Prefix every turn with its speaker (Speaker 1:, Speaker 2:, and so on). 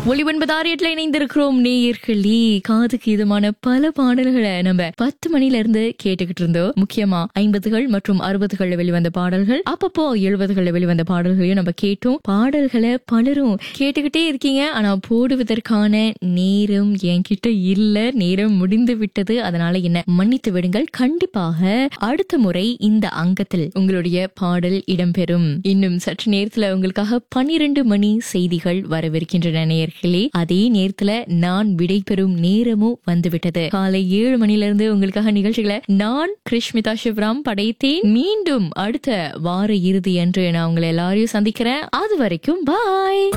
Speaker 1: ஒளி ஒன்பதாறு எட்டுல இணைந்திருக்கிறோம் நேயர்களே காதுக்கு இதமான பல பாடல்களை நம்ம பத்து மணில இருந்து கேட்டுக்கிட்டு இருந்தோம் முக்கியமா ஐம்பதுகள் மற்றும் அறுபதுகள்ல வெளிவந்த பாடல்கள் அப்பப்போ எழுபதுகள்ல வெளிவந்த பாடல்களையும் நம்ம கேட்டோம் பாடல்களை பலரும் கேட்டுக்கிட்டே இருக்கீங்க ஆனா போடுவதற்கான நேரம் என்கிட்ட இல்ல நேரம் முடிந்து விட்டது அதனால என்ன மன்னித்து விடுங்கள் கண்டிப்பாக அடுத்த முறை இந்த அங்கத்தில் உங்களுடைய பாடல் இடம்பெறும் இன்னும் சற்று நேரத்துல உங்களுக்காக பன்னிரண்டு மணி செய்திகள் வரவிருக்கின்றன நேயர்களே அதே நேரத்துல நான் விடைபெறும் நேரமும் வந்துவிட்டது காலை ஏழு மணில இருந்து உங்களுக்காக நிகழ்ச்சிகளை நான் கிருஷ்மிதா சிவராம் படைத்தேன் மீண்டும் அடுத்த வார இறுதி அன்று நான் உங்களை எல்லாரையும் சந்திக்கிறேன் அது வரைக்கும் பாய்